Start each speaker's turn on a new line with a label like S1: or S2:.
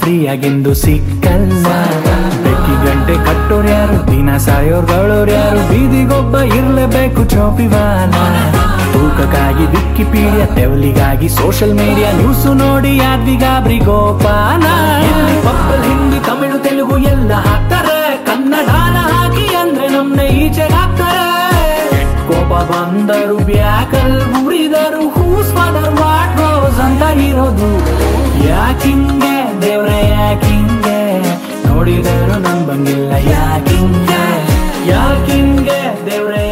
S1: ಫ್ರೀಯಾಗೆಂದು ಸಿಕ್ಕಲ್ಲ ಬೆಕ್ಕಿ ಗಂಟೆ ಕಟ್ಟೋರ್ ಯಾರು ದಿನ ಸಾಯೋರ್ಗಳೋರ್ ಯಾರು ಬೀದಿಗೊಬ್ಬ ಇರ್ಲೇಬೇಕು ಚೌಪಿವಾಲ ತೂಕಕ್ಕಾಗಿ ವಿಕಿಪೀಡಿಯಾ ತೆವಲಿಗಾಗಿ ಸೋಷಿಯಲ್ ಮೀಡಿಯಾ ನ್ಯೂಸ್ ನೋಡಿ ಯಾದ್ವಿಗಾಬ್ರಿ ಗೋಪಾಲ ಇಲ್ಲಿ ಪಪ್ಪಲ್ ಹಿಂದಿ ತಮಿಳು ತೆಲುಗು ಎಲ್ಲ ಹಾಕ್ತಾರೆ ಕನ್ನಡನ ಹಾಕಿ ಅಂದ್ರೆ ನಮ್ನ ಈಚೆಗೆ ಹಾಕ್ತಾರೆ ಕೋಪ ಬಂದರು ಬ್ಯಾಕಲ್ ಮುರಿದರು ಹೂಸ್ ಫಾದರ್ ವಾಟ್ ಗೋಸ್ ಅಂತ ಇರೋದು ಯಾಕಿಂಗೆ ದೇವ್ರೆ ಯಾಕಿಂಗೆ ನೋಡಿದರು ನನ್ ಬಂಗಿಲ್ಲ ಯಾಕಿಂಗೆ ಯಾಕಿಂಗೆ ದೇವ್ರೆ